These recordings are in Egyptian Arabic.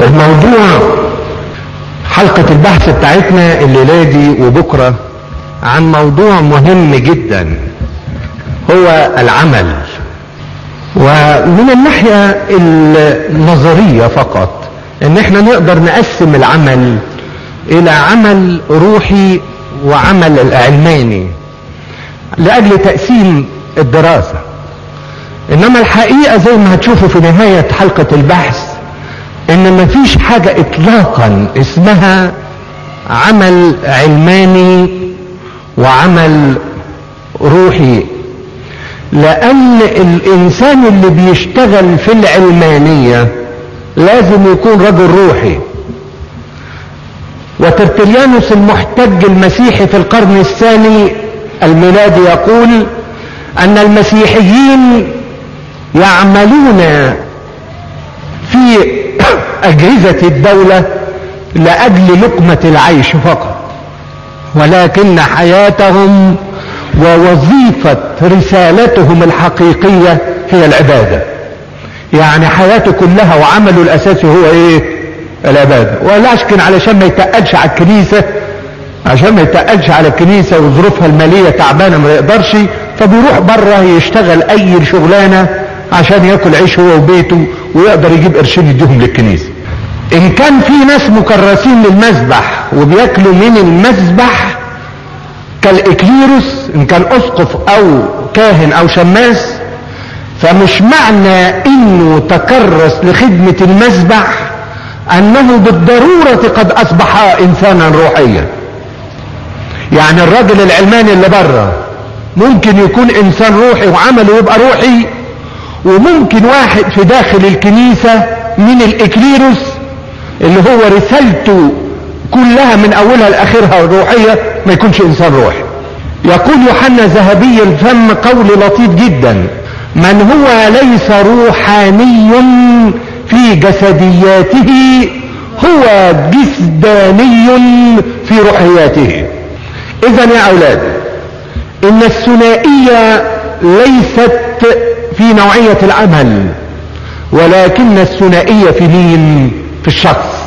الموضوع حلقة البحث بتاعتنا الليلة دي وبكرة عن موضوع مهم جدا هو العمل ومن الناحية النظرية فقط ان احنا نقدر نقسم العمل الى عمل روحي وعمل علماني لاجل تقسيم الدراسة انما الحقيقة زي ما هتشوفوا في نهاية حلقة البحث ان مفيش حاجة اطلاقا اسمها عمل علماني وعمل روحي لان الانسان اللي بيشتغل في العلمانية لازم يكون رجل روحي وترتليانوس المحتج المسيحي في القرن الثاني الميلادي يقول ان المسيحيين يعملون في اجهزة الدولة لاجل لقمة العيش فقط ولكن حياتهم ووظيفة رسالتهم الحقيقية هي العبادة يعني حياته كلها وعمله الاساسي هو ايه العبادة ولكن علشان ما يتقلش على الكنيسة عشان ما يتقلش على الكنيسة وظروفها المالية تعبانة ما يقدرش فبيروح بره يشتغل اي شغلانة عشان ياكل عيش هو وبيته ويقدر يجيب قرشين يديهم للكنيسة ان كان في ناس مكرسين للمسبح وبياكلوا من المسبح كالاكليروس ان كان اسقف او كاهن او شماس فمش معنى انه تكرس لخدمة المسبح انه بالضرورة قد اصبح انسانا روحيا يعني الراجل العلماني اللي بره ممكن يكون انسان روحي وعمله يبقى روحي وممكن واحد في داخل الكنيسة من الاكليروس اللي هو رسالته كلها من اولها لاخرها روحية ما يكونش انسان روحي يقول يوحنا ذهبي الفم قول لطيف جدا من هو ليس روحاني في جسدياته هو جسداني في روحياته اذا يا اولاد ان الثنائية ليست في نوعية العمل ولكن الثنائية في مين في الشخص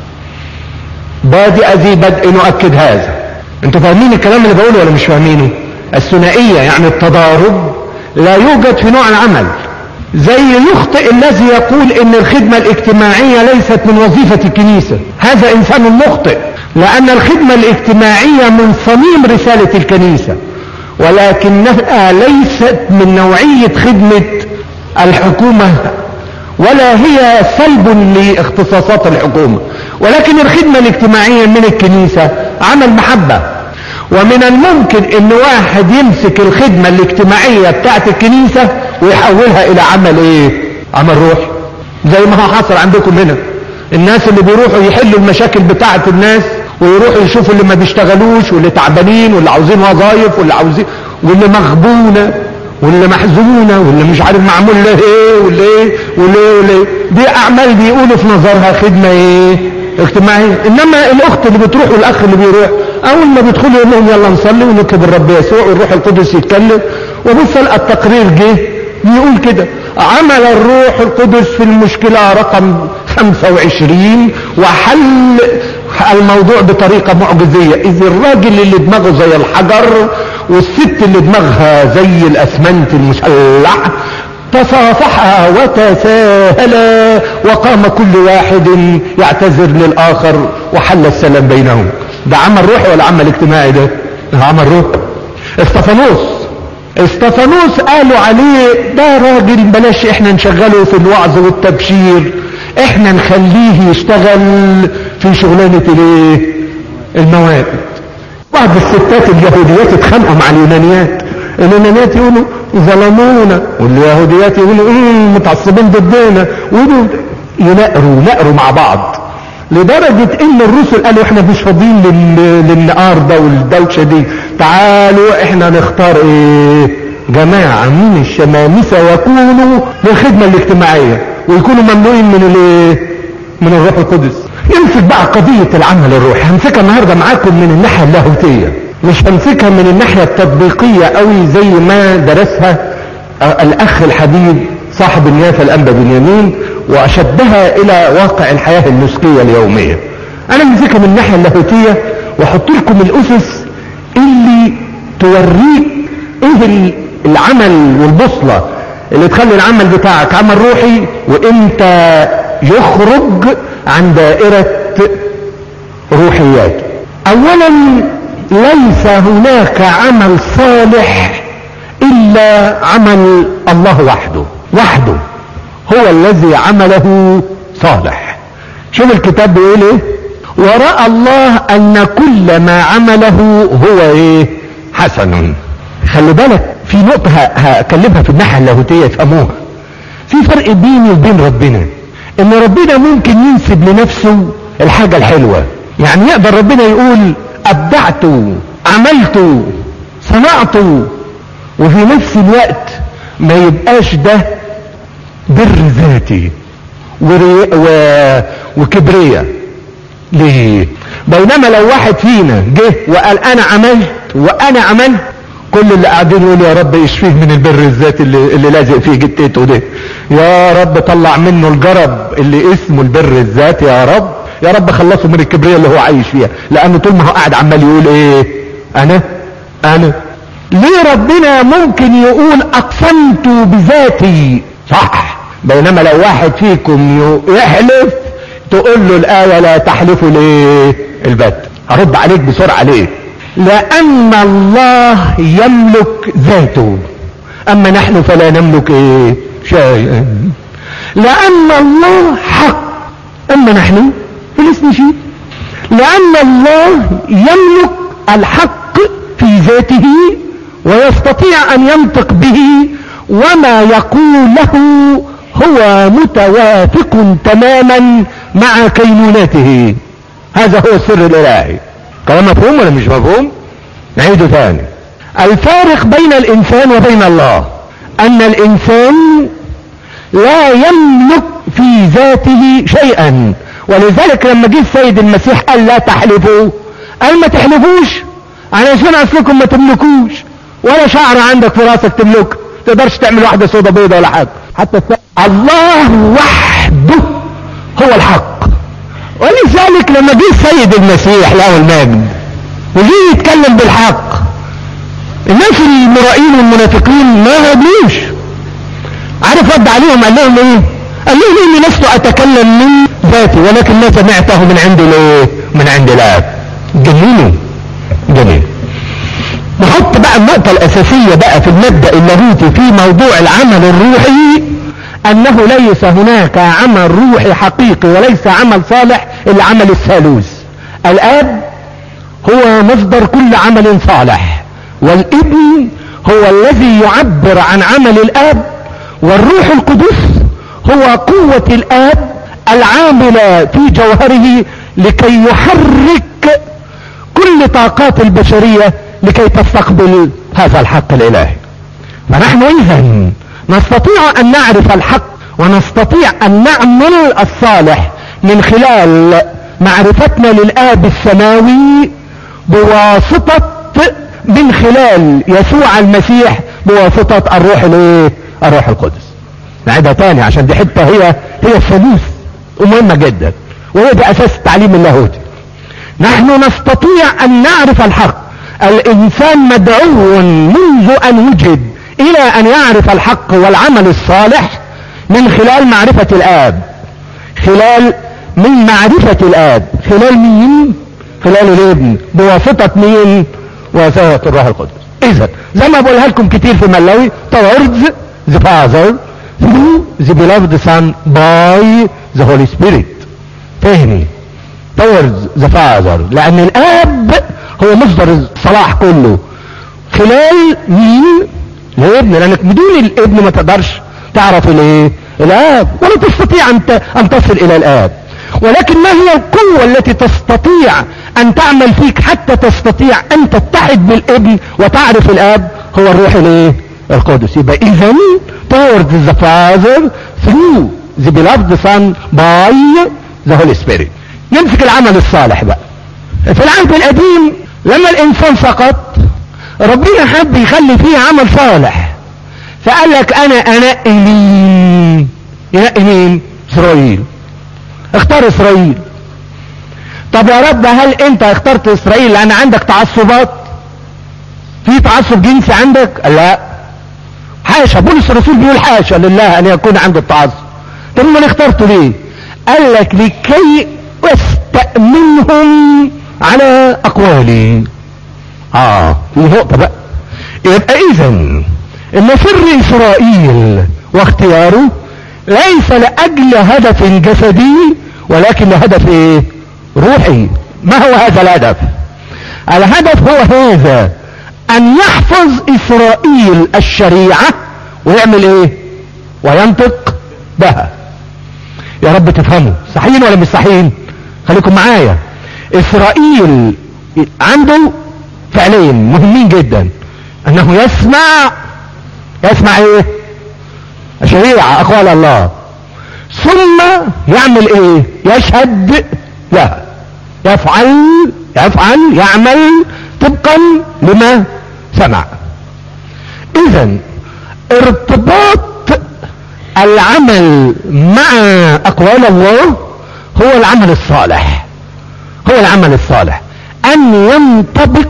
بادئ ذي بدء نؤكد هذا انتوا فاهمين الكلام اللي بقوله ولا مش فاهمينه الثنائية يعني التضارب لا يوجد في نوع العمل زي يخطئ الذي يقول ان الخدمة الاجتماعية ليست من وظيفة الكنيسة هذا انسان مخطئ لان الخدمة الاجتماعية من صميم رسالة الكنيسة ولكنها ليست من نوعية خدمة الحكومة ولا هي سلب لاختصاصات الحكومة ولكن الخدمة الاجتماعية من الكنيسة عمل محبة ومن الممكن ان واحد يمسك الخدمة الاجتماعية بتاعت الكنيسة ويحولها الى عمل ايه عمل روحي زي ما هو حصل عندكم هنا الناس اللي بيروحوا يحلوا المشاكل بتاعت الناس ويروحوا يشوفوا اللي ما بيشتغلوش واللي تعبانين واللي عاوزين وظايف واللي عاوزين واللي مغبونة واللي محزونة واللي مش عارف معمول له ايه واللي ايه واللي ايه واللي ايه دي اعمال بيقولوا في نظرها خدمة ايه اجتماعية انما الاخت اللي بتروح والاخ اللي بيروح اول ما بيدخلوا يقول لهم يلا نصلي ونكتب الرب يسوع والروح القدس يتكلم وبص التقرير جه بيقول كده عمل الروح القدس في المشكلة رقم 25 وحل الموضوع بطريقة معجزية اذ الراجل اللي دماغه زي الحجر والست اللي دماغها زي الاسمنت المسلح تصافحا وتساهلا وقام كل واحد يعتذر للاخر وحل السلام بينهم ده عمل روحي ولا عمل اجتماعي ده ده عمل روحي استفانوس استفانوس قالوا عليه ده راجل بلاش احنا نشغله في الوعظ والتبشير احنا نخليه يشتغل في شغلانة الايه المواد بعض الستات اليهوديات اتخانقوا مع اليونانيات اليونانيات يقولوا ظلمونا واليهوديات يقولوا ايه متعصبين ضدنا ويقولوا ينقروا ينقروا مع بعض لدرجة ان الرسل قالوا احنا مش فاضيين لل... للنقار ده والدوشة دي تعالوا احنا نختار ايه جماعة من الشمامسة يكونوا للخدمة الاجتماعية ويكونوا ممنوعين من الايه من الروح القدس يمسك بقى قضية العمل الروحي همسكها النهاردة معاكم من الناحية اللاهوتية مش همسكها من الناحية التطبيقية قوي زي ما درسها الاخ الحبيب صاحب النيافة الانبا بنيامين واشدها الى واقع الحياة النسكية اليومية انا مزيكا من الناحية اللاهوتية واحط لكم الاسس اللي توريك ايه العمل والبوصلة اللي تخلي العمل بتاعك عمل روحي وانت يخرج عن دائرة روحيات اولا ليس هناك عمل صالح الا عمل الله وحده وحده هو الذي عمله صالح شوف الكتاب بيقول ايه ورأى الله ان كل ما عمله هو ايه حسن خلي بالك في نقطة هكلمها في الناحية اللاهوتية يفهموها في فرق بيني وبين ربنا ان ربنا ممكن ينسب لنفسه الحاجة الحلوة يعني يقدر ربنا يقول ابدعت عملت صنعت وفي نفس الوقت ما يبقاش ده بر ذاتي وري... و... وكبرية ليه بينما لو واحد فينا جه وقال انا عملت وانا عملت كل اللي قاعدين يقول يا رب اشفيه من البر الذاتي اللي, اللي لازق فيه جتته ده يا رب طلع منه الجرب اللي اسمه البر الذاتي يا رب يا رب خلصه من الكبرياء اللي هو عايش فيها لانه طول ما هو قاعد عمال يقول ايه انا انا ليه ربنا ممكن يقول اقسمت بذاتي صح بينما لو واحد فيكم يحلف تقول له الايه لا تحلفوا ليه البت هرد عليك بسرعه ليه لان الله يملك ذاته اما نحن فلا نملك ايه شيئا لان الله حق اما نحن فلسنا شيء لان الله يملك الحق في ذاته ويستطيع ان ينطق به وما يقوله هو متوافق تماما مع كينونته هذا هو السر الالهي كلام مفهوم ولا مش مفهوم نعيده ثاني الفارق بين الانسان وبين الله ان الانسان لا يملك في ذاته شيئا ولذلك لما جه السيد المسيح قال لا تحلفوا قال ما تحلفوش علشان اصلكم ما تملكوش ولا شعر عندك في راسك تملك تقدرش تعمل واحدة صودا بيضة ولا حاجة حتى الله وحده هو الحق ولذلك لما جه السيد المسيح له المجد وجي يتكلم بالحق الناس المرائين والمنافقين ما هدلوش عارف رد عليهم قال لهم ايه قال لهم اني لست اتكلم من ذاتي ولكن ما سمعته من عند الايه من عند الاب جميل جميل نحط بقى النقطة الاساسية بقى في المبدأ اللاهوتي في موضوع العمل الروحي انه ليس هناك عمل روحي حقيقي وليس عمل صالح الا عمل الثالوث الاب هو مصدر كل عمل صالح والابن هو الذي يعبر عن عمل الاب والروح القدس هو قوة الاب العاملة في جوهره لكي يحرك كل طاقات البشرية لكي تستقبل هذا الحق الالهي فنحن اذا نستطيع ان نعرف الحق ونستطيع ان نعمل الصالح من خلال معرفتنا للاب السماوي بواسطة من خلال يسوع المسيح بواسطة الروح الايه الروح القدس نعيدها تاني عشان دي حتة هي هي الثالوث ومهمة جدا وهي دي اساس التعليم اللاهوتي نحن نستطيع ان نعرف الحق الانسان مدعو منذ ان وجد الى ان يعرف الحق والعمل الصالح من خلال معرفة الاب خلال من معرفة الاب خلال مين خلال الابن بواسطة مين بواسطة الروح القدس اذا زي ما بقولها لكم كتير في ملاوي towards the father through the beloved son by the holy spirit تاني towards the father لان الاب هو مصدر الصلاح كله خلال مين الابن لانك بدون الابن ما تقدرش تعرف الايه الاب ولا تستطيع ان ان تصل الى الاب ولكن ما هي القوة التي تستطيع ان تعمل فيك حتى تستطيع ان تتحد بالابن وتعرف الاب هو الروح الايه القدس يبقى اذا towards the father through the beloved son by the holy spirit نمسك العمل الصالح بقى في العهد القديم لما الانسان سقط ربنا حب يخلي فيه عمل صالح فقال لك انا انقي مين ينقي مين اسرائيل اختار اسرائيل طب يا رب هل انت اخترت اسرائيل لان عندك تعصبات في تعصب جنسي عندك لا حاشا بولس الرسول بيقول حاشا لله ان يكون عنده التعصب طب ما اخترته ليه قال لك لكي استأمنهم على اقوالي اه في نقطة بقى يبقى اذا ان سر اسرائيل واختياره ليس لاجل هدف جسدي ولكن لهدف ايه روحي ما هو هذا الهدف الهدف هو هذا ان يحفظ اسرائيل الشريعة ويعمل ايه وينطق بها يا رب تفهموا صحيين ولا مش صحيين خليكم معايا اسرائيل عنده فعلين مهمين جدا انه يسمع يسمع ايه شريعة اقوال الله ثم يعمل ايه يشهد لها يفعل يفعل يعمل طبقا لما سمع اذا ارتباط العمل مع اقوال الله هو العمل الصالح هو العمل الصالح ان ينطبق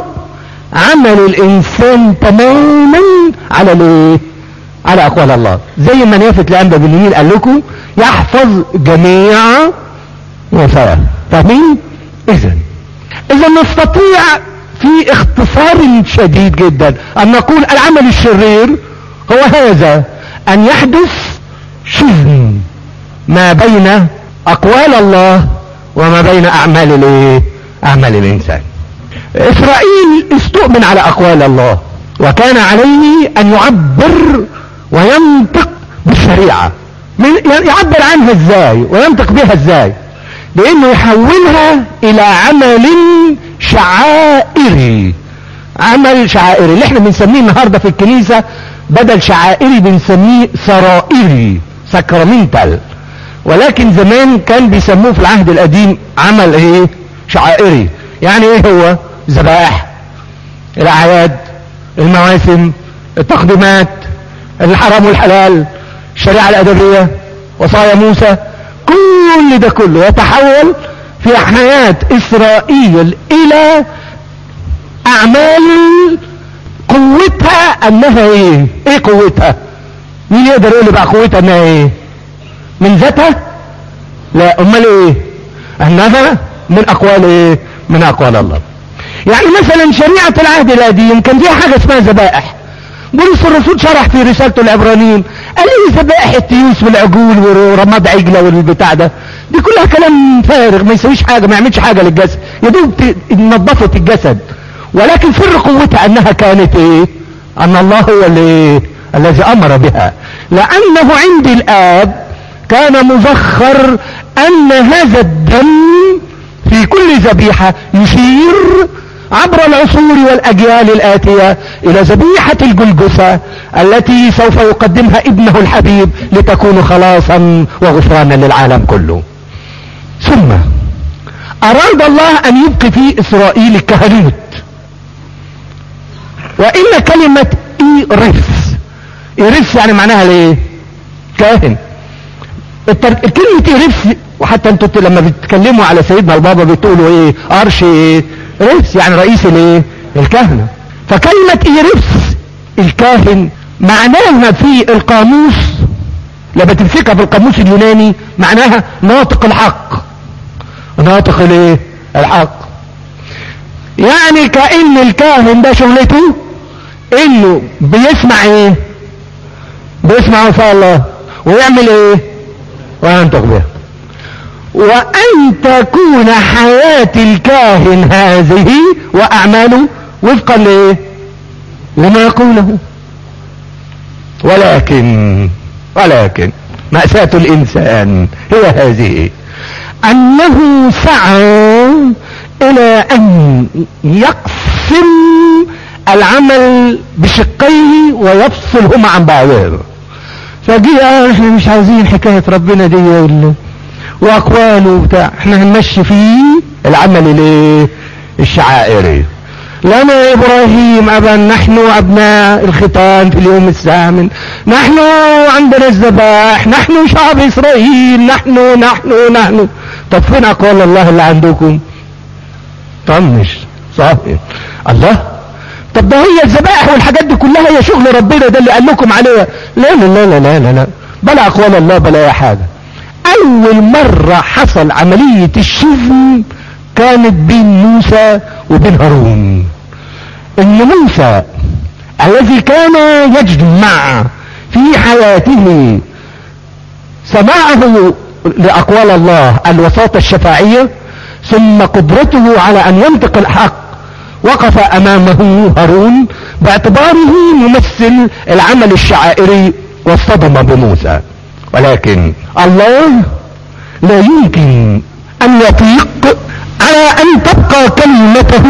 عمل الانسان تماما على الايه على اقوال الله زي ما نافت لانبا بن قال لكم يحفظ جميع وفاه فاهمين اذا اذا نستطيع في اختصار شديد جدا ان نقول العمل الشرير هو هذا ان يحدث شزن ما بين اقوال الله وما بين اعمال الايه اعمال الانسان اسرائيل استؤمن على اقوال الله وكان عليه ان يعبر وينطق بالشريعة من يعبر عنها ازاي وينطق بها ازاي لانه يحولها الى عمل شعائري عمل شعائري اللي احنا بنسميه النهاردة في الكنيسة بدل شعائري بنسميه سرائري ساكرامنتال ولكن زمان كان بيسموه في العهد القديم عمل ايه شعائري يعني ايه هو ذبائح الاعياد المواسم التقديمات الحرام والحلال الشريعة الادبية وصايا موسى كل ده كله يتحول في حياة اسرائيل الى اعمال قوتها انها ايه ايه قوتها مين يقدر يقول لي بقى قوتها انها ايه من ذاتها لا امال ايه انها من اقوال ايه من اقوال الله يعني مثلا شريعة العهد القديم كان فيها حاجة اسمها ذبائح بولس الرسول شرح في رسالته العبرانيين قال ايه ذبائح التيوس والعجول ورماد عجلة والبتاع ده دي كلها كلام فارغ ما يسويش حاجة ما يعملش حاجة للجسد يا دوب نظفت الجسد ولكن سر قوتها انها كانت ايه ان الله هو اللي الذي امر بها لانه عند الاب كان مزخر ان هذا الدم في كل ذبيحة يشير عبر العصور والاجيال الاتية الى ذبيحة الجلجثة التي سوف يقدمها ابنه الحبيب لتكون خلاصا وغفرانا للعالم كله ثم اراد الله ان يبقي في اسرائيل الكهنوت وان كلمة ايرس ايرس يعني معناها ليه كاهن التر... كلمة ايرس وحتى انتوا لما بتتكلموا على سيدنا البابا بتقولوا ايه ارش ايه ريس يعني رئيس الايه الكهنة فكلمة ايرس الكاهن معناها في القاموس لما تمسكها في القاموس اليوناني معناها ناطق الحق ناطق الايه الحق يعني كأن الكاهن ده شغلته انه بيسمع ايه بيسمع وفاء الله ويعمل ايه وينطق بها وان تكون حياة الكاهن هذه واعماله وفقا لايه لما يقوله ولكن ولكن مأساة الانسان هي هذه انه سعى الى ان يقسم العمل بشقيه ويفصلهما عن بعضهم فجاء احنا مش عايزين حكاية ربنا دي ولا واقواله وبتاع احنا هنمشي فيه العمل الايه الشعائري لنا ابراهيم ابا نحن ابناء الختان في اليوم الثامن نحن عندنا الذبائح نحن شعب اسرائيل نحن نحن نحن طب فين اقوال الله اللي عندكم طنش صحيح الله طب ده هي الذبائح والحاجات دي كلها هي شغل ربنا ده اللي قال لكم عليها لا لا لا لا لا لا, لا. بلا اقوال الله بلا اي حاجه اول مرة حصل عملية الشزم كانت بين موسى وبين هارون ان موسى الذي كان يجمع في حياته سماعه لأقوال الله الوساطة الشفاعية ثم قدرته على أن ينطق الحق وقف أمامه هارون باعتباره ممثل العمل الشعائري واصطدم بموسى ولكن الله لا يمكن أن يطيق على أن تبقى كلمته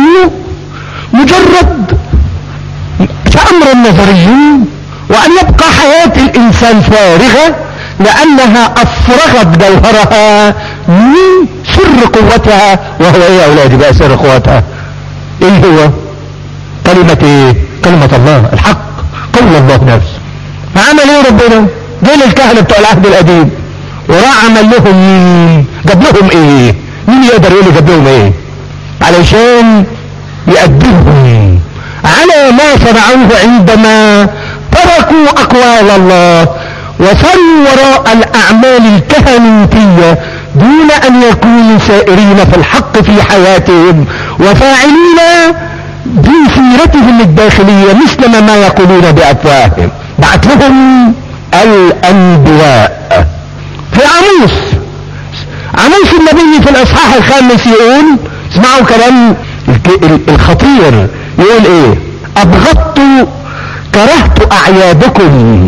مجرد كأمر نظري وأن يبقى حياة الإنسان فارغة لأنها أفرغت جوهرها من سر قوتها وهو إيه يا أولادي بقى سر قوتها إيه هو كلمة إيه كلمة الله الحق قول الله نفسه فعمل إيه ربنا دول الكهنة بتوع العهد القديم وراح عمل لهم مين جاب لهم ايه مين يقدر يقول جاب لهم ايه علشان يأدبهم على ما صنعوه عندما تركوا اقوال الله وصلوا وراء الاعمال الكهنوتية دون ان يكونوا سائرين في الحق في حياتهم وفاعلين في سيرتهم الداخلية مثل ما يقولون بافواههم بعت لهم الانبياء في عموس عموس النبي في الاصحاح الخامس يقول اسمعوا كلام الخطير يقول ايه ابغضت كرهت اعيادكم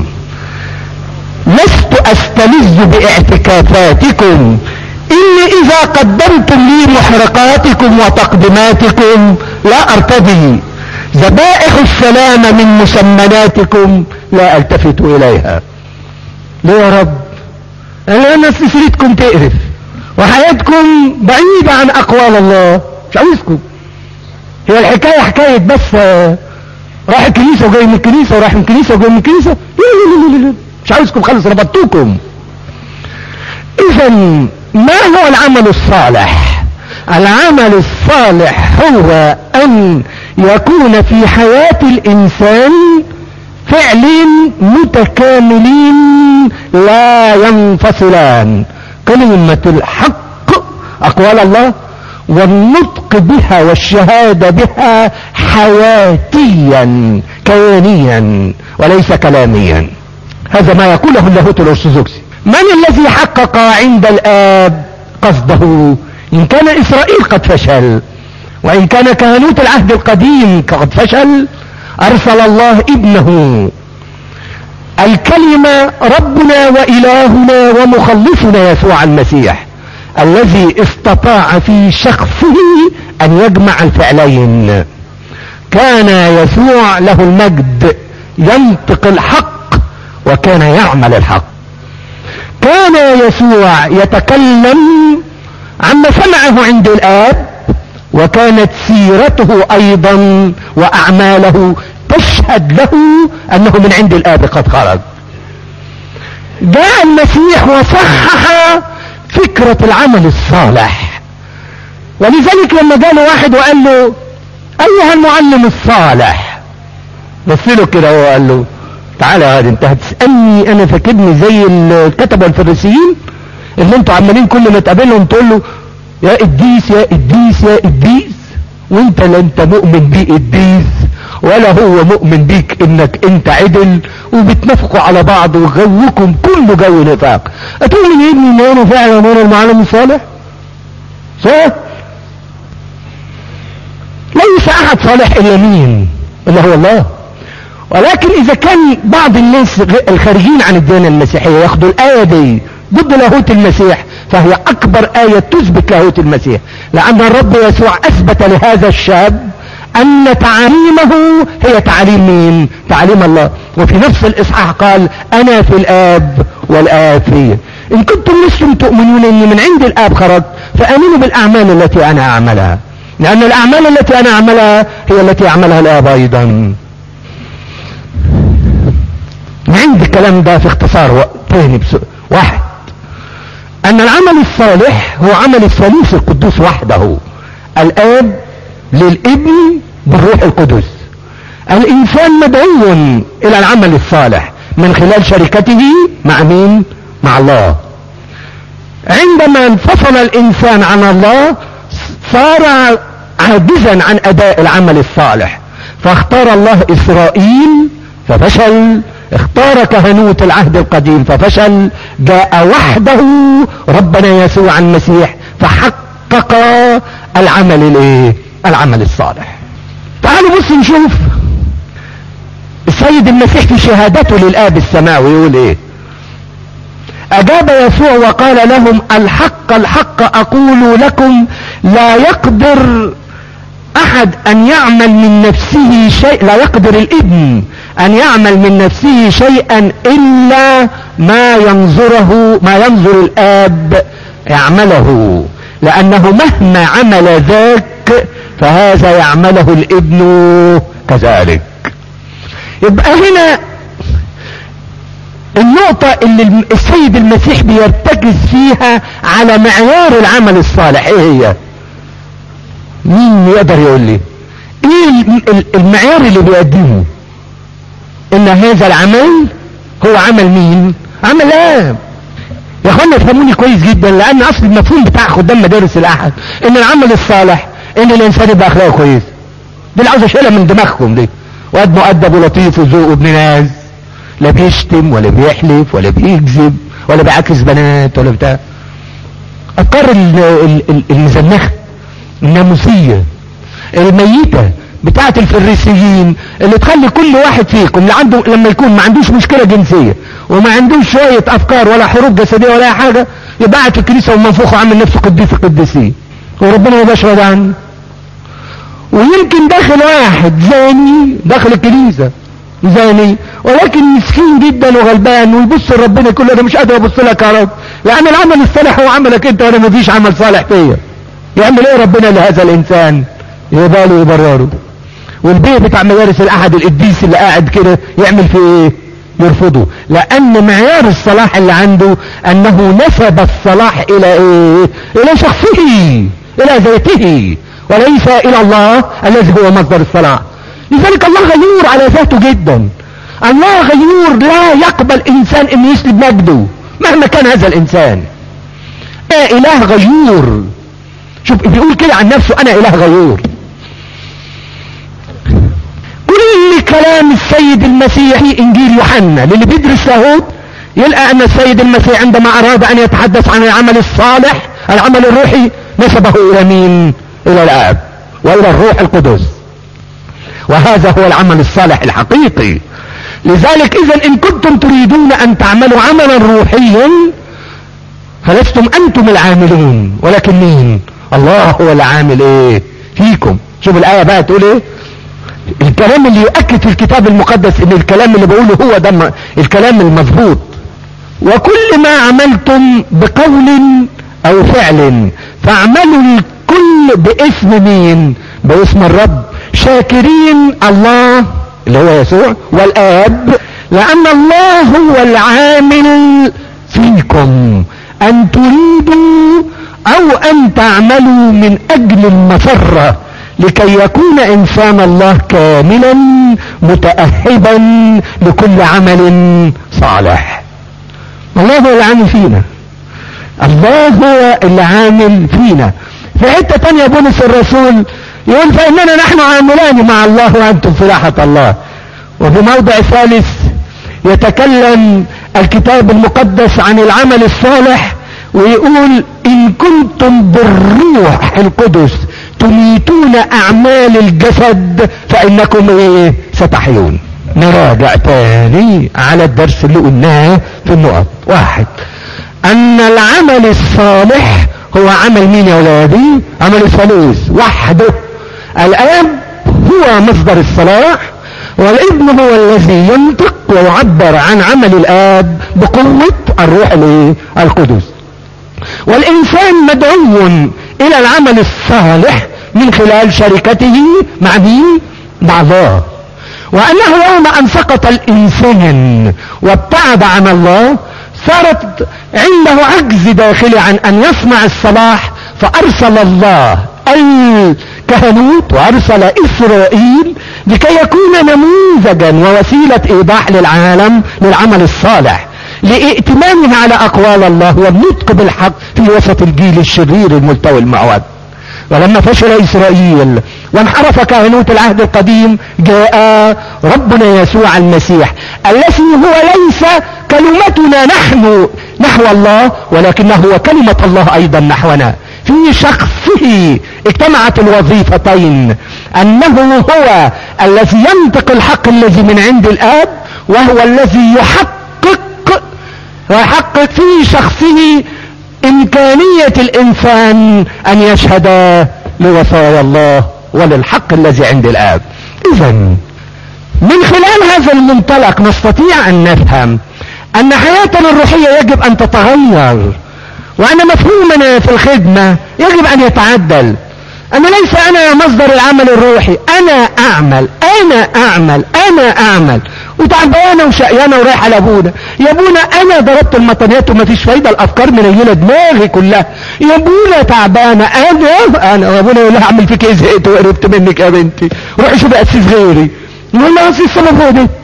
لست استلذ باعتكافاتكم اني اذا قدمتم لي محرقاتكم وتقدماتكم لا ارتضي ذبائح السلام من مسمناتكم لا التفت اليها ليه يا رب انا سيرتكم تقرف وحياتكم بعيدة عن اقوال الله مش عاوزكم هي الحكاية حكاية بس راح الكنيسة وجاي من الكنيسة وراح من الكنيسة وجاي من الكنيسة مش عاوزكم خلص ربطتوكم اذا ما هو العمل الصالح العمل الصالح هو ان يكون في حياة الانسان فعل متكاملين لا ينفصلان كلمة الحق اقوال الله والنطق بها والشهادة بها حياتيا كيانيا وليس كلاميا هذا ما يقوله اللاهوت الارثوذكسي من الذي حقق عند الاب قصده ان كان اسرائيل قد فشل وان كان كهنوت العهد القديم قد فشل ارسل الله ابنه الكلمة ربنا وإلهنا ومخلصنا يسوع المسيح الذي استطاع في شخصه أن يجمع الفعلين كان يسوع له المجد ينطق الحق وكان يعمل الحق كان يسوع يتكلم عما سمعه عند الآب وكانت سيرته أيضا وأعماله تشهد له انه من عند الاب قد خرج جاء المسيح وصحح فكرة العمل الصالح ولذلك لما جاء له واحد وقال له ايها المعلم الصالح بص له كده وقال له تعالى يا انت هتسألني انا فاكرني زي الكتبة الفريسيين اللي انتوا عمالين كل ما تقابلهم تقول له يا قديس يا قديس يا قديس وانت لا انت مؤمن بيه قديس ولا هو مؤمن بيك انك انت عدل وبتنافقوا على بعض وجوكم كله جو نفاق اتقول يا ابني ان انا فعلا انا المعلم الصالح صح ليس احد صالح الا مين الا هو الله ولكن اذا كان بعض الناس الخارجين عن الديانة المسيحية ياخدوا الاية دي ضد لاهوت المسيح فهي اكبر اية تثبت لاهوت المسيح لان الرب يسوع اثبت لهذا الشاب ان تعاليمه هي تعاليم مين تعاليم الله وفي نفس الاصحاح قال انا في الاب والاب في ان كنتم لستم تؤمنون اني من عند الاب خرجت فامنوا بالاعمال التي انا اعملها لان الاعمال التي انا اعملها هي التي يعملها الاب ايضا عندي الكلام ده في اختصار تاني بس واحد ان العمل الصالح هو عمل الثالوث القدوس وحده الاب للابن بالروح القدس الانسان مدعو الى العمل الصالح من خلال شركته مع مين مع الله عندما انفصل الانسان عن الله صار عاجزا عن اداء العمل الصالح فاختار الله اسرائيل ففشل اختار كهنوت العهد القديم ففشل جاء وحده ربنا يسوع المسيح فحقق العمل الايه العمل الصالح تعالوا بص نشوف السيد المسيح في شهادته للاب السماوي يقول ايه اجاب يسوع وقال لهم الحق الحق اقول لكم لا يقدر احد ان يعمل من نفسه شيء لا يقدر الابن ان يعمل من نفسه شيئا الا ما ينظره ما ينظر الاب يعمله لانه مهما عمل ذاك فهذا يعمله الابن كذلك يبقى هنا النقطة اللي السيد المسيح بيرتكز فيها على معيار العمل الصالح ايه هي مين يقدر يقول لي ايه المعيار اللي بيقدمه ان هذا العمل هو عمل مين عمل اب يا اخوانا افهموني كويس جدا لان اصل المفهوم بتاع خدام مدارس الاحد ان العمل الصالح ان الانسان يبقى اخلاقه كويس دي اللي عاوز اشيلها من دماغكم دي واد مؤدب ولطيف وذوق ابن ناس لا بيشتم ولا بيحلف ولا بيكذب ولا بيعاكس بنات ولا بتاع افكار المزنخه الناموسيه الميته بتاعه الفريسيين اللي تخلي كل واحد فيكم اللي عنده لما يكون ما عندوش مشكله جنسيه وما عندوش شويه افكار ولا حروب جسديه ولا اي حاجه يبقى قاعد في الكنيسه ومنفوخ وعامل نفسه قديس القديسين وربنا ما يبقاش راضي عنه ويمكن داخل واحد زاني داخل الكنيسه زاني ولكن مسكين جدا وغلبان ويبص لربنا كله انا مش قادر ابص لك يا رب لان العمل الصالح هو عملك انت وانا مفيش عمل صالح فيا يعمل ايه ربنا لهذا الانسان يباله يبرره والبيت بتاع مدارس الاحد القديس اللي قاعد كده يعمل فيه ايه يرفضه لان معيار الصلاح اللي عنده انه نسب الصلاح الى ايه الى شخصه الى ذاته وليس الى الله الذي هو مصدر الصلاح لذلك الله غيور على ذاته جدا الله غيور لا يقبل انسان ان يسلب مجده مهما كان هذا الانسان ايه اله غيور شوف بيقول كده عن نفسه انا اله غيور كل كلام السيد المسيحي انجيل يوحنا للي بيدرس لاهوت يلقى ان السيد المسيح عندما اراد ان يتحدث عن العمل الصالح العمل الروحي نسبه الى مين الى الاب والى الروح القدس وهذا هو العمل الصالح الحقيقي لذلك اذا ان كنتم تريدون ان تعملوا عملا روحيا فلستم انتم العاملون ولكن مين الله هو العامل ايه فيكم شوف الايه بقى تقول ايه الكلام اللي يؤكد في الكتاب المقدس ان الكلام اللي بقوله هو ده الكلام المظبوط وكل ما عملتم بقول او فعل فاعملوا الكل باسم مين باسم الرب شاكرين الله اللي هو يسوع والاب لان الله هو العامل فيكم ان تريدوا او ان تعملوا من اجل المسرة لكي يكون انسان الله كاملا متأهبا لكل عمل صالح الله هو العامل فينا الله هو اللي عامل فينا في حتة تانية بولس الرسول يقول فإننا نحن عاملان مع الله وأنتم في راحة الله وفي موضع ثالث يتكلم الكتاب المقدس عن العمل الصالح ويقول إن كنتم بالروح القدس تميتون أعمال الجسد فإنكم إيه ستحيون نراجع تاني على الدرس اللي قلناه في النقط واحد أن العمل الصالح هو عمل مين يا ولادي عمل الثالوث وحده الاب هو مصدر الصلاح والابن هو الذي ينطق ويعبر عن عمل الاب بقوة الروح القدس والانسان مدعو الى العمل الصالح من خلال شركته مع مين مع الله وانه يوم ان سقط الانسان وابتعد عن الله صارت عنده عجز داخلي عن ان يصنع الصلاح فارسل الله الكهنوت وارسل اسرائيل لكي يكون نموذجا ووسيلة ايضاح للعالم للعمل الصالح لائتمامه على اقوال الله والنطق بالحق في وسط الجيل الشرير الملتوي المعوج ولما فشل اسرائيل وانحرف كهنوت العهد القديم جاء ربنا يسوع المسيح الذي هو ليس كلمتنا نحن نحو الله ولكنه هو كلمة الله ايضا نحونا في شخصه اجتمعت الوظيفتين انه هو الذي ينطق الحق الذي من عند الاب وهو الذي يحقق ويحقق في شخصه امكانية الانسان ان يشهد لوصايا الله وللحق الذي عند الاب اذا من خلال هذا المنطلق نستطيع ان نفهم ان حياتنا الروحية يجب ان تتغير وان مفهومنا في الخدمة يجب ان يتعدل انا ليس انا مصدر العمل الروحي انا اعمل انا اعمل انا اعمل وتعبانه وشقيانه ورايحه لابونا يا ابونا انا ضربت المطنيات ومفيش فايده الافكار منيله دماغي كلها يا ابونا تعبانه انا انا يا ابونا يقول لها اعمل فيك ايه زهقت وقربت منك يا بنتي روحي شوفي اسيس غيري يقول لها اصل السبب هو ده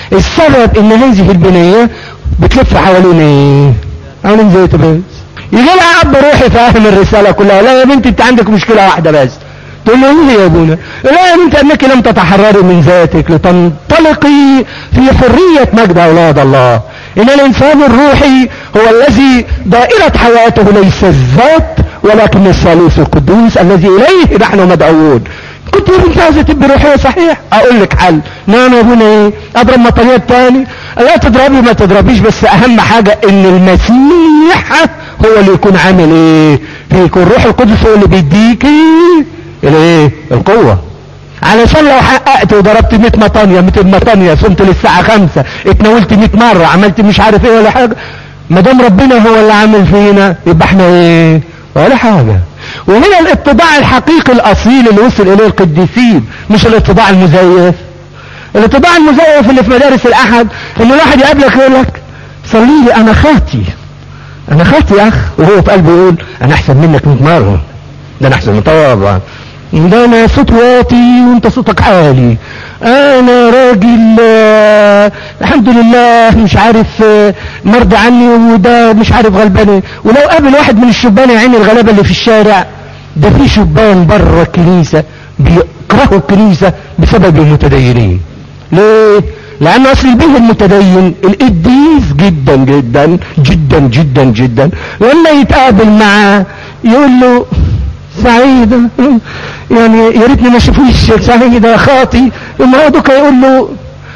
السبب ان هذه البنيه بتلف حوالين ايه حوالين زيت بس يجي لها اب روحي فاهم الرساله كلها لا يا بنتي انت عندك مشكله واحده بس تقول له ايه يا ابونا لا يا بنتي انك لم تتحرري من ذاتك لتنطلقي في حريه مجد اولاد الله ان الانسان الروحي هو الذي دائره حياته ليس الذات ولكن الثالوث القدوس الذي اليه نحن مدعوون كنت يا بنتي عايزه تبقي روحيه صحيح اقول لك حل نعم يا ابونا ايه اضرب مطريات تاني لا تضربي ما تضربيش بس اهم حاجه ان المسيح هو اللي يكون عامل ايه فيكون روح القدس هو اللي بيديكي الايه القوة علشان لو حققت وضربت 100 مطانية 200 مطانية صمت للساعة 5 اتناولت 100 مرة عملت مش عارف ايه ولا حاجة ما دام ربنا هو اللي عامل فينا يبقى احنا ايه ولا حاجة وهنا الاتباع الحقيقي الاصيل اللي وصل اليه القديسين مش الاتباع المزيف الاتباع المزيف اللي في مدارس الاحد ان الواحد يقابلك يقول لك صلي لي انا خاطي انا خاطي يا اخ وهو في قلبه يقول انا احسن منك 100 مرة ده انا احسن من طبعا ده انا صوت واطي وانت صوتك عالي انا راجل آه الحمد لله مش عارف آه مرضى عني وده مش عارف غلبان ولو قابل واحد من الشبان يا عيني الغلابه اللي في الشارع ده في شبان بره الكنيسه بيكرهوا الكنيسه بسبب المتدينين ليه لان اصل البيه المتدين القديس جدا جدا جدا جدا جدا لما يتقابل معاه يقول له سعيدة يعني يا ريتني ما اشوفوش سعيدة يا خاطي اما هو دوكا يقول له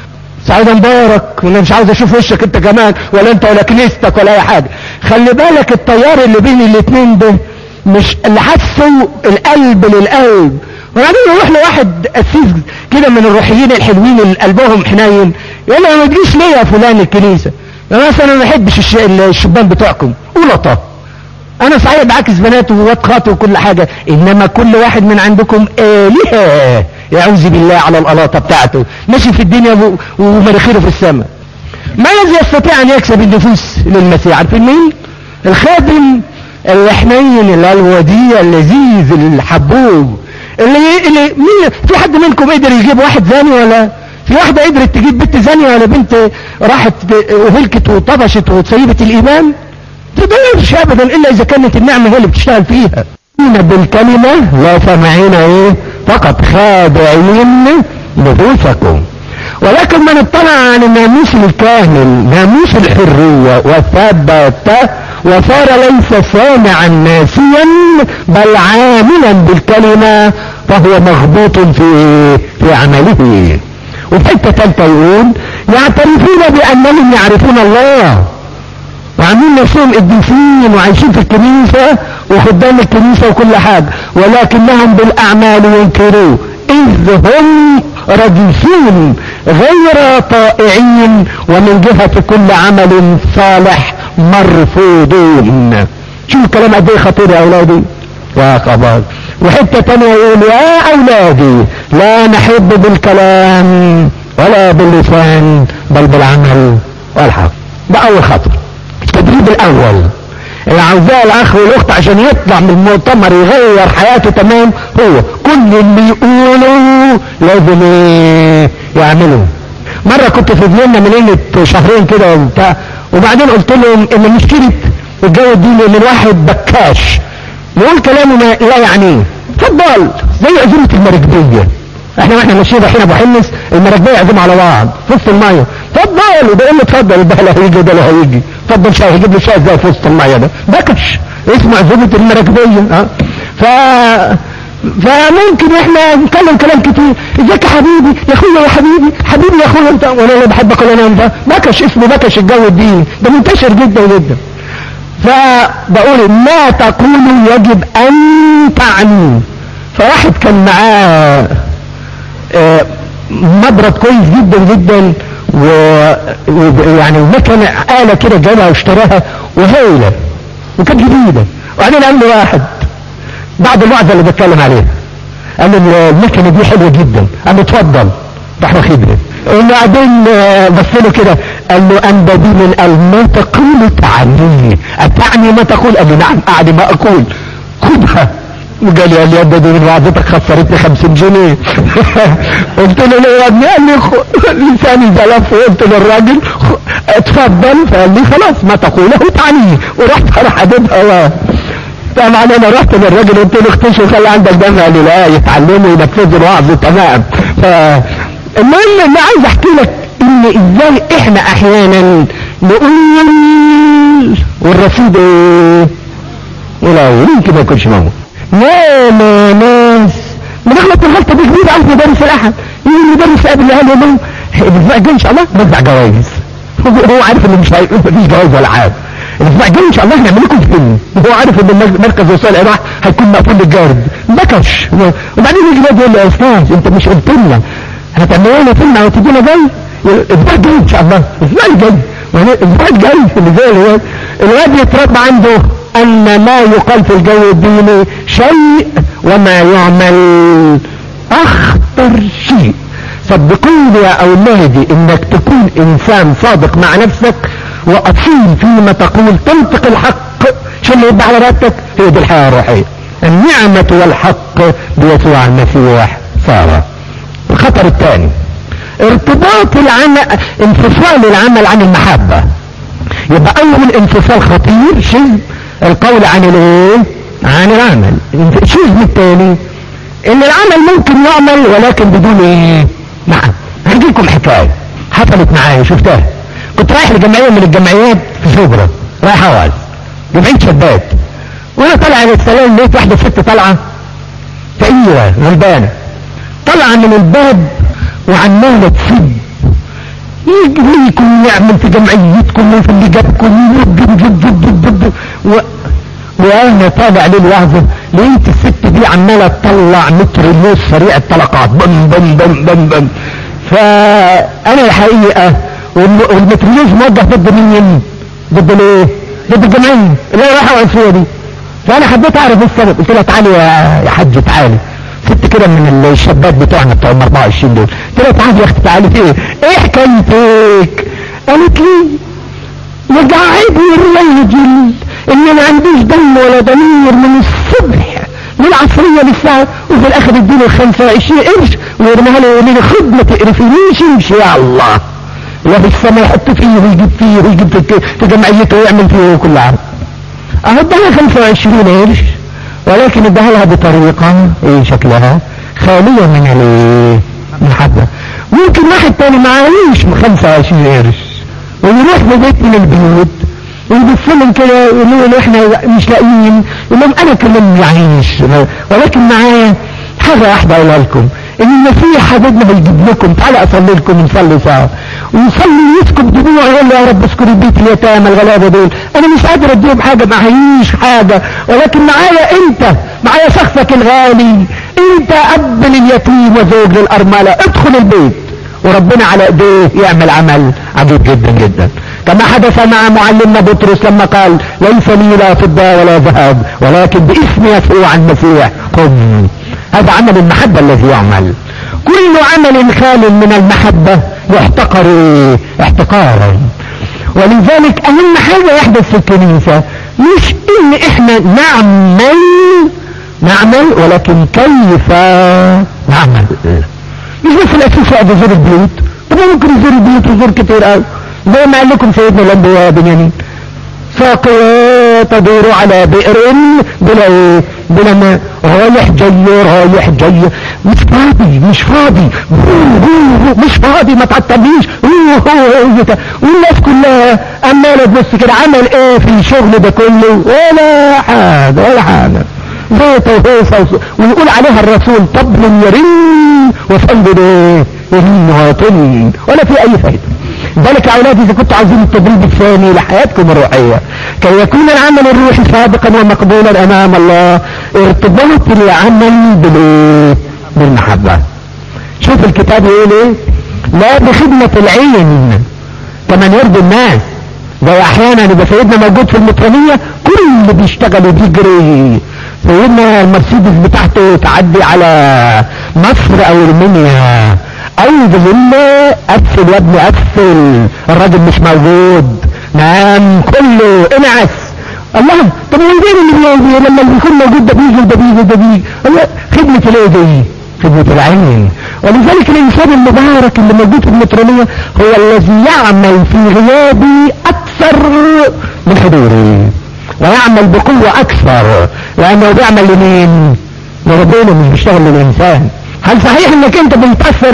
سعيدة مبارك وانا مش عاوز اشوف وشك انت كمان ولا انت ولا كنيستك ولا اي حاجة خلي بالك التيار اللي بين الاتنين ده مش اللي حسوا القلب للقلب وبعدين يروح لواحد اسيس كده من الروحيين الحلوين اللي قلبهم حنين يقول له ما تجيش ليه يا فلان الكنيسة مثلا انا ما بحبش الشبان بتوعكم قولطه انا صحيح بعكس بنات وواد خاطي وكل حاجة انما كل واحد من عندكم الهة يعوذ بالله على القلاطة بتاعته ماشي في الدنيا ومناخيره في السماء ما الذي يستطيع ان يكسب النفوس للمسيح عارفين مين الخادم الحنين الوديع اللذيذ الحبوب اللي اللي مين في حد منكم قدر يجيب واحد زاني ولا في واحدة قدرت تجيب بنت زانية ولا بنت راحت وهلكت وطبشت وسيبت الايمان تقدرش ابدا الا اذا كانت النعمة هي اللي بتشتغل فيها بالكلمة لا سامعين ايه فقط خادعين نفوسكم ولكن من اطلع عن الناموس الكامل ناموس الحرية وثبت وصار ليس سامعا ناسيا بل عاملا بالكلمة فهو مغبوط في في عمله وفي حته ثالثه يقول يعترفون بانهم يعرفون الله وعاملين نفسهم قديسين وعايشين في الكنيسة وخدام الكنيسة وكل حاجة ولكنهم بالاعمال ينكروا اذ هم رجسون غير طائعين ومن جهة كل عمل صالح مرفوضون شوف الكلام قد ايه خطير يا اولادي يا خبر وحتة تانية يقول يا اولادي لا نحب بالكلام ولا باللسان بل بالعمل والحق ده اول خطوة التدريب الاول اللي عاوزاه الاخ والاخت عشان يطلع من المؤتمر يغير حياته تمام هو كل اللي يقوله لازم ايه يعمله مرة كنت في فيينا من قيمة شهرين كده وبتاع وبعدين قلت لهم ان مشكلة الجو الديني ان الواحد بكاش يقول كلامه ما لا يعنيه اتفضل زي عزومة المراكبية احنا واحنا ماشيين رايحين ابو حمص المراكبية يعزموا على بعض في وسط المية اتفضل وده له اتفضل ده لا هيجي ده لا هيجي اتفضل شاي هيجيب لي شاي ازاي في وسط المية ده بكش اسمه عزومة المراكبية اه ف فممكن احنا نتكلم كلام كتير ازيك يا حبيبي يا اخويا يا حبيبي حبيبي يا اخويا انت وانا لا بحبك ولا انا انت بكش اسمه بكش الجو الديني ده منتشر جدا جدا فبقول ما تقول يجب ان تعني فواحد كان معاه آه، مبرد كويس جدا جدا ويعني المكنة آلة كده جابها واشتراها وهايلة وكانت جديدة وبعدين قال له واحد بعد الوعظة اللي بتكلم عليها قال له المكنة دي حلوة جدا قال له اتفضل راح واخدها وبعدين آه، بص له كده قال له انت دي من قال ما تقول تعني اتعني ما تقول قال له نعم اعني ما اقول خدها وقال لي قال لي دي من وعظتك خسرتني 50 جنيه قلت له ليه يا ابني قال لي خ- لساني زلف وقلت للراجل خ- اتفضل فقال لي خلاص ما تقوله تعنيه ورحت انا حددها طبعا انا رحت للراجل قلت له اختشي وخلي عندك دم قال لي لا يتعلموا ينفذوا الوعظ تمام فالمهم اللي عايز احكي لك ان ازاي احنا احيانا نقول والرصيد ايه ولا يمكن ما يكونش موجود لا لا ناس بنغلط الغلطه دي كبيره قوي في مدارس الاحد يقول المدرس قابل الاهل يقول لهم الاسبوع الجاي ان شاء الله نوزع جوائز هو هو عارف ان مش هي- مفيش جوائز ولا حاجه الاسبوع الجاي ان شاء الله هنعمل لكم فيلم وهو عارف ان المركز- مركز وسائل الايضاح هيكون مقفول للجارد بكش وبعدين يجي الواد يقول لي يا استاذ انت مش قلت لنا هتعملوا لنا فيلم او تدينا جاي الاسبوع الجاي ان شاء الله الاسبوع الجاي يعني الاسبوع الجاي اللي زي الواد الواد يتربى عنده ان ما يقال في الجو الديني شيء وما يعمل اخطر شيء صدقوني يا اولادي انك تكون انسان صادق مع نفسك واصيل فيما تقول تنطق الحق شو اللي يبقى على رقبتك هي دي الحياه الروحيه النعمه والحق بيسوع المسيح صار الخطر الثاني ارتباط العمل انفصال العمل عن المحبه يبقى اول انفصال خطير شذ القول عن الايه عن العمل الشذ الثاني ان العمل ممكن يعمل ولكن بدون ايه نعم هحكي لكم حكايه حصلت معايا شفتها كنت رايح لجمعيه من الجمعيات في شبرا رايح اوعظ جمعيه شباب وانا طالع على السلام لقيت واحده ست طالعه فقيره غلبانه طالعه من الباب وعماله تسب يجريكم يعمل في جمعيتكم وفي اللي جابكم جد جد جد جد و... وانا طالع للوعظة لقيت الست دي عمالة تطلع متر الموس سريع الطلقات بم بم بم بم بم فانا الحقيقة والم- والمتريوز موجه ضد مين ضد الايه ضد الجمعية اللي انا رايح فيها دي فانا حبيت اعرف ايه السبب قلت لها تعالي يا يا حاج تعالي ست كده من الشباب بتوعنا بتوع ال 24 دول قلت لها تعالي يا اختي تعالي في ايه ايه حكايتك قالت لي يقعدني الراجل اللي ما عندوش دم ولا ضمير من الصبح للعصرية للساعة وفي الاخر اديله 25 قرش ويرميها لي ويقول لي خد ما تقرفنيش امشي يا الله وفي السماء يحط فيه ويجيب فيه ويجيب في- في جمعيته ويعمل فيه كل عام اهو اداها 25 قرش ولكن اداها لها بطريقة ايه شكلها خالية من الايه من الحبة ممكن واحد تاني معايش 25 قرش ويروح في بيت من البيوت ويبص لهم كده يقولوا له احنا مش لاقيين يقول لهم انا كمان معيش ولكن معايا حاجة واحدة اقولها لكم ان المسيح حبيبنا هيجيب لكم تعالى اصلي لكم نصلي سوا ويصلي يسكب دموع يقول له يا رب اذكر البيت اليتامى الغلابه دول انا مش قادر اديهم حاجه معيش حاجه ولكن معايا انت معايا شخصك الغالي انت اب لليتيم وزوج للارمله ادخل البيت وربنا على ايديه يعمل عمل عجيب جدا جدا كما حدث مع معلمنا بطرس لما قال ليس لي لا فضة ولا ذهب ولكن باسم يسوع المسيح بكم هذا عمل المحبة الذي يعمل كل عمل خال من المحبة يحتقر احتقارا ولذلك اهم حاجة يحدث في الكنيسة مش ان احنا نعمل نعمل ولكن كيف نعمل مش بس الاساس يقعد يزور البيوت طب ممكن يزور البيوت ويزور كتير قوي زي ما قال لكم سيدنا الانبياء بنيامين ساقية تدور على بئر بلا ايه بلا ماء رايح جاي رايح جاي مش فاضي مش فاضي مش فاضي ما تعطليش والناس كلها عماله تبص كده عمل ايه في الشغل ده كله ولا حاجه ولا حاجه زيت وهيصه ويقول عليها الرسول طبل يرن وصلب ايه يرن ويطل ولا في اي فايده ذلك يا اولادي اذا كنتوا عايزين التدريب الثاني لحياتكم الروحيه كي يكون العمل الروحي صادقا ومقبولا امام الله ارتباط العمل بالايه بالمحبه شوف الكتاب يقول ايه لا بخدمه العين كمن يرضي الناس زي احيانا يبقى سيدنا موجود في المطرانيه كل اللي بيشتغل وبيجري سيدنا المرسيدس بتاعته تعدي على مصر او المنيا ايضا بالله قفل يا ابني قفل الراجل مش موجود نعم كله انعس الله طب وين اللي بيجي لما اللي يكون موجود ده بيجي ده بيجي ده بيجي الله خدمة الايه دي خدمة العين ولذلك الانسان المبارك اللي موجود في المترونية هو الذي يعمل في غيابي اكثر من حضوري ويعمل بقوة اكثر لانه بيعمل لمين لربنا مش بيشتغل للانسان هل صحيح انك انت بتأثر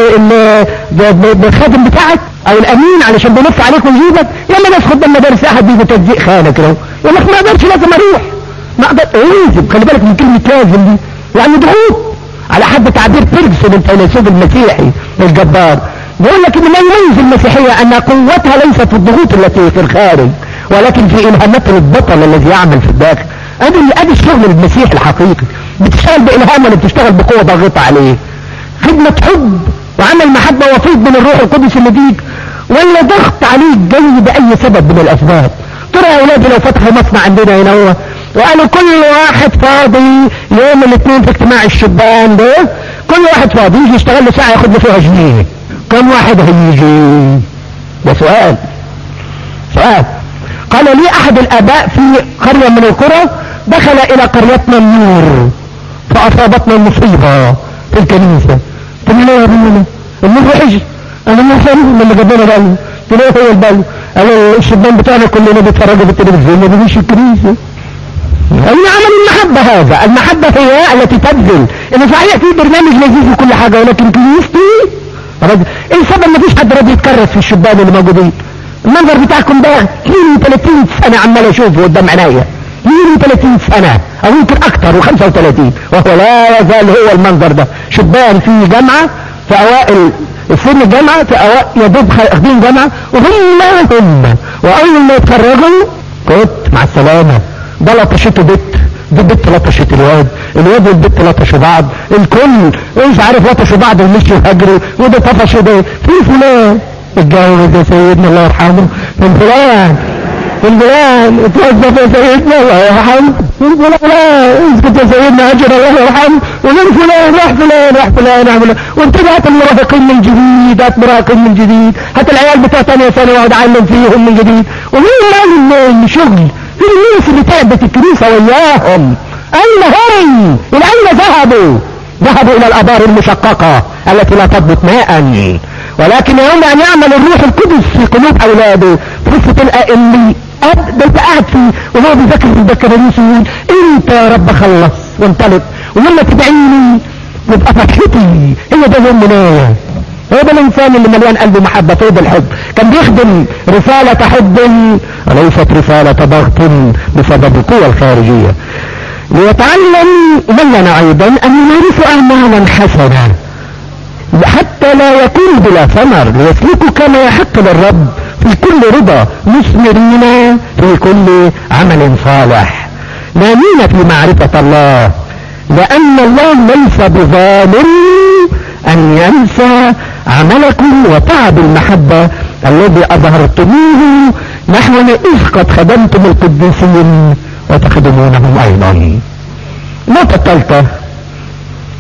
بالخادم بتاعك او الامين علشان بيلف عليك ويجيبك يلا ناس خد المدارس احد بيجي تجزيء خانه كده يقول لك ما اقدرش لازم اروح ما اقدر لازم خلي بالك من كلمه لازم دي يعني ضغوط على حد تعبير بيرجسون الفيلسوف المسيحي الجبار بيقول لك ان ما يميز المسيحيه ان قوتها ليست في الضغوط التي في الخارج ولكن في الهامات البطل الذي يعمل في الداخل ادي ادي الشغل المسيحي الحقيقي بتشتغل بالهام ولا بتشتغل بقوه ضاغطه عليه خدمة حب وعمل محبة وفيض من الروح القدس اللي فيك ولا ضغط عليك جاي بأي سبب من الأسباب ترى يا أولادي لو فتحوا مصنع عندنا هنا هو وقالوا كل واحد فاضي يوم الاثنين في اجتماع الشبان ده كل واحد فاضي يجي يشتغل له ساعة ياخد له فيها جنيه كم واحد هيجي ده سؤال سؤال قال لي احد الاباء في قرية من القرى دخل الى قريتنا النور فاصابتنا المصيبة في الكنيسة قلت له يا ابننا النور وحش انا ما فاهم اللي جابنا بقى قلت له هو البال قال الشبان بتاعنا كلنا بيتفرجوا في التلفزيون ما بيجيش الكنيسة أين عمل المحبة هذا المحبة هي التي تبذل إن صحيح في برنامج لذيذ وكل حاجة ولكن كنيستي رجل ايه السبب ما فيش حد راضي يتكرس في الشبان اللي موجودين المنظر بتاعكم ده 32 سنة عمال اشوفه قدام عينيا 32 سنة او يمكن اكتر و35 وهو لا يزال هو المنظر ده شبان في جامعة في اوائل سن الجامعة في اوائل يدوب اخدين جامعة وهم هم واول ما يتخرجوا كنت مع السلامة ده لطشته بيت دي بنت لطشت الواد الواد والبنت لطشوا بعض الكل مش عارف لطشوا بعض ومشوا هجروا وده طفشوا ده في فلان اتجوز يا سيدنا الله يرحمه من فلان الفلان اتوظف يا سيدنا الله يرحمه والفلان اسكت يا سيدنا اجر الله يرحمه ومن فلان راح فلان راح فلان راح فلان وانت هات المراهقين من جديد هات مراهقين من جديد هات العيال بتوع ثانيه ثانوي واقعد اعلم فيهم من جديد ومين مال الشغل في الناس اللي تعبت الكنيسة وياهم اين هم الى اين ذهبوا ذهبوا الى الابار المشققة التي لا تضبط ماء ولكن يوم ان يعمل الروح القدس في قلوب اولاده تبص تلقى اللي اب ده انت قاعد فيه وهو بيذاكر في البكالوريوس يقول انت يا رب خلص وانطلق ولما تدعيني يبقى فرحتي هي ده يوم منايا هو ده الانسان اللي مليان قلبه محبة فوق الحب كان بيخدم رسالة حب وليست رسالة ضغط بسبب القوة الخارجية ليتعلم مننا ايضا ان يمارس اعمالا حسنة حتى لا يكون بلا ثمر ليسلكوا كما يحق للرب في كل رضا مثمرين في كل عمل صالح نامين في معرفة الله لان الله ليس بظالم ان ينسى عملكم وتعب المحبة الذي اظهرتموه نحونا اذ قد خدمتم القديسين وتخدمونهم ايضا النقطة الثالثة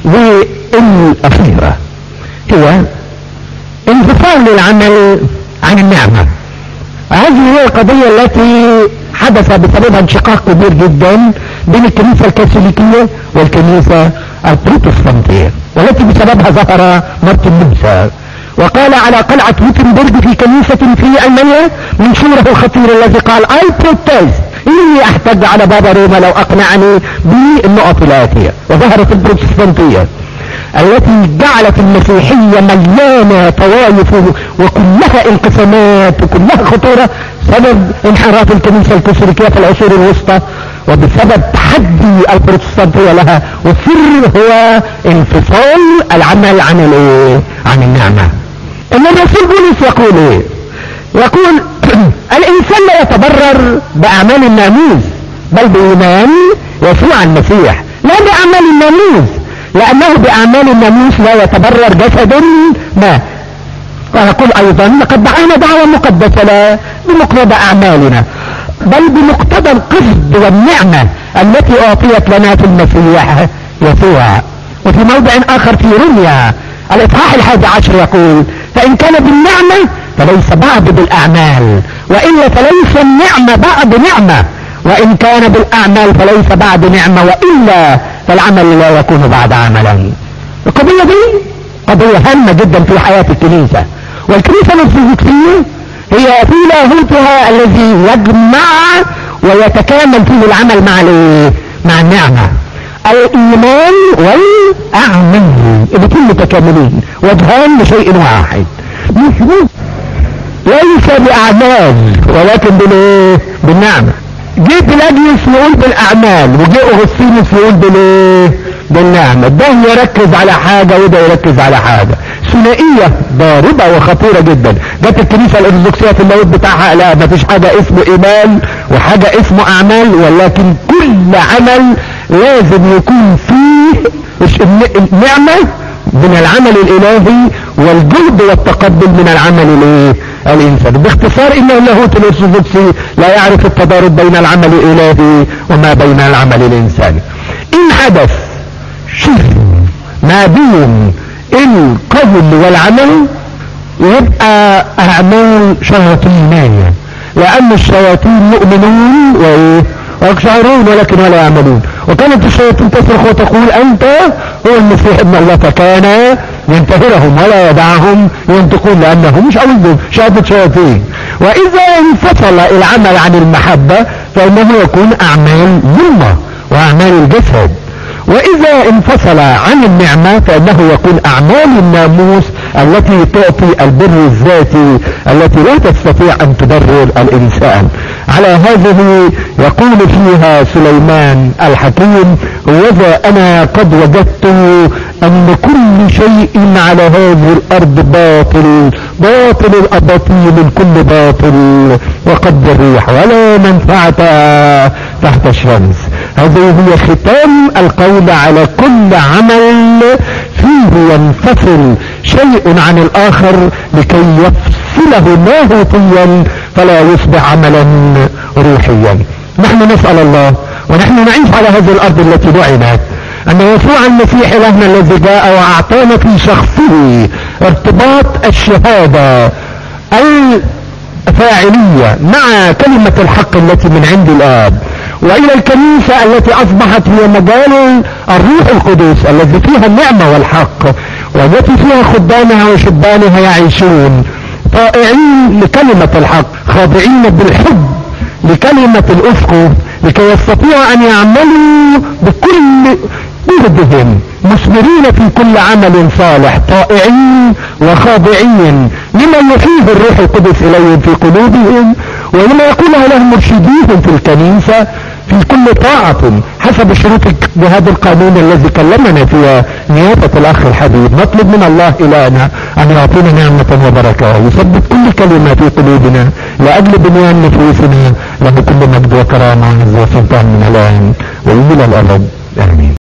والأخيرة هي انفصال العمل عن النعمة هذه هي القضية التي حدث بسببها انشقاق كبير جدا بين الكنيسة الكاثوليكية والكنيسة البروتستانتية والتي بسببها ظهر مارتن لوثر وقال على قلعة ويتنبرج في كنيسة في ألمانيا منشوره الخطير الذي قال I protest إني أحتج على بابا روما لو أقنعني بالنقط الآتية وظهرت البروتستانتية التي جعلت المسيحية مليانة طوائف وكلها انقسامات وكلها خطورة سبب انحراف الكنيسة الكاثوليكية في العصور الوسطى وبسبب تحدي البروتستانتية لها والسر هو انفصال العمل عن الايه عن النعمة ان الرسول بولس يقول ايه يقول الانسان لا يتبرر باعمال الناموس بل بايمان يسوع المسيح لا باعمال الناموس لانه باعمال الناموس لا يتبرر جسد ما ويقول ايضا لقد دعانا دعوة مقدسة لا بمقتضى اعمالنا بل بمقتضى القصد والنعمة التي اعطيت لنا في المسيح يسوع وفي موضع اخر في روميا الاصحاح الحادي عشر يقول فان كان بالنعمة فليس بعد بالاعمال والا فليس النعمة بعد نعمة وان كان بالاعمال فليس بعد نعمة والا فالعمل لا يكون بعد عملا القضية دي قضية هامة جدا في حياة الكنيسة والكنيسة الارثوذكسية هي في لاهوتها الذي يجمع ويتكامل فيه العمل مع مع النعمة الايمان والاعمال الاثنين متكاملين وجهان لشيء واحد مش ليس باعمال ولكن بالايه بالنعمة جه بلاجيوس يقول بالاعمال وجه اغسطينوس يقول بالايه بالنعمة ده يركز على حاجة وده يركز على حاجة ثنائية ضاربة وخطيرة جدا جت الكنيسة الارثوذكسية في اللاهوت بتاعها لا ما فيش حاجة اسمه ايمان وحاجة اسمه اعمال ولكن كل عمل لازم يكون فيه النعمة من العمل الالهي والجهد والتقبل من العمل الايه الانساني باختصار ان اللاهوت الارثوذكسي لا يعرف التضارب بين العمل الالهي وما بين العمل الانساني ان حدث شيء ما بين القول والعمل يبقى اعمال شياطينية لان الشياطين يؤمنون وايه ويقشعرون ولكن ولا يعملون وكانت الشياطين تصرخ وتقول انت هو المسيح ابن الله فكان ينتهرهم ولا يدعهم ينطقون لانهم مش عاوزهم شهادة شياطين واذا انفصل العمل عن المحبة فانه يكون اعمال ظلمة واعمال الجسد واذا انفصل عن النعمة فانه يكون اعمال الناموس التي تعطي البر الذاتي التي لا تستطيع ان تبرر الانسان على هذه يقول فيها سليمان الحكيم وذا انا قد وجدت ان كل شيء على هذه الارض باطل باطل الاباطيل الكل باطل وقد الريح ولا منفعة تحت الشمس هذه هي ختام القول على كل عمل فيه ينفصل شيء عن الاخر لكي يفصله لاهوتيا فلا يصبح عملا روحيا نحن نسأل الله ونحن نعيش على هذه الارض التي دعنت ان يسوع المسيح الهنا الذي جاء واعطانا في شخصه ارتباط الشهادة الفاعلية مع كلمة الحق التي من عند الاب والى الكنيسة التي اصبحت هي مجال الروح القدس الذي فيها النعمة والحق والتي فيها خدامها وشبانها يعيشون طائعين لكلمة الحق خاضعين بالحب لكلمة الاسقف لكي يستطيعوا ان يعملوا بكل جهدهم مثمرين في كل عمل صالح طائعين وخاضعين لما يحييه الروح القدس اليهم في قلوبهم ولما يقوله لهم مرشديهم في الكنيسة في كل طاعة حسب شروط بهذا القانون الذي كلمنا فيها نيابة الاخ الحبيب نطلب من الله الهنا ان يعطينا نعمة وبركة ويثبت كل كلمة في قلوبنا لاجل بنيان نفوسنا له كل مجد وكرامة وسلطان من الان والى الابد امين